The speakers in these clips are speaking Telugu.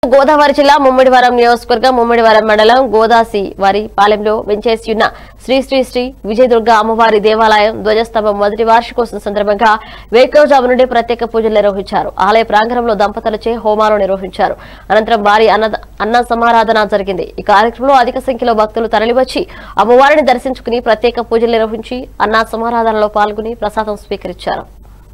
గోదావరి జిల్లా ముమ్మిడివరం నియోజకవర్గం ముమ్మిడివరం మండలం గోదాసి వారి పాలెంలో వెంచేసి ఉన్న శ్రీ శ్రీ శ్రీ విజయదుర్గ అమ్మవారి దేవాలయం ధ్వజస్తంభం మొదటి వార్షికోత్సవం సందర్భంగా వేకోజాము నుండి ప్రత్యేక పూజలు నిర్వహించారు ఆలయ ప్రాంగణంలో దంపతులచే హోమాలు నిర్వహించారు అనంతరం భారీ అన్న అన్న సమారాధన జరిగింది ఈ కార్యక్రమంలో అధిక సంఖ్యలో భక్తులు తరలివచ్చి అమ్మవారిని దర్శించుకుని ప్రత్యేక పూజలు నిర్వహించి అన్న సమారాధనలో పాల్గొని ప్రసాదం స్వీకరించారు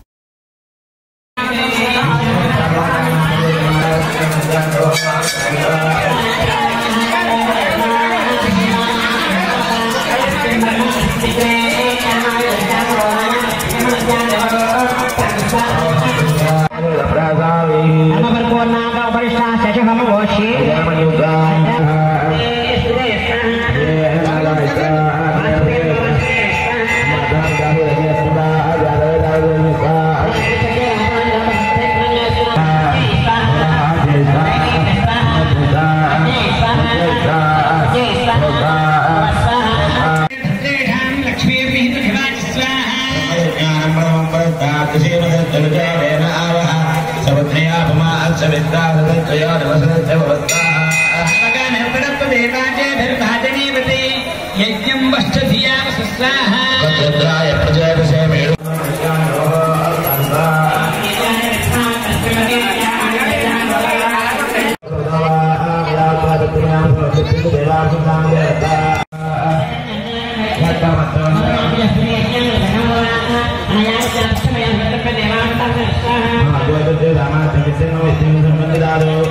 యజ్ఞం వశ్చ ధియా స్వాహ సంబంధిదారు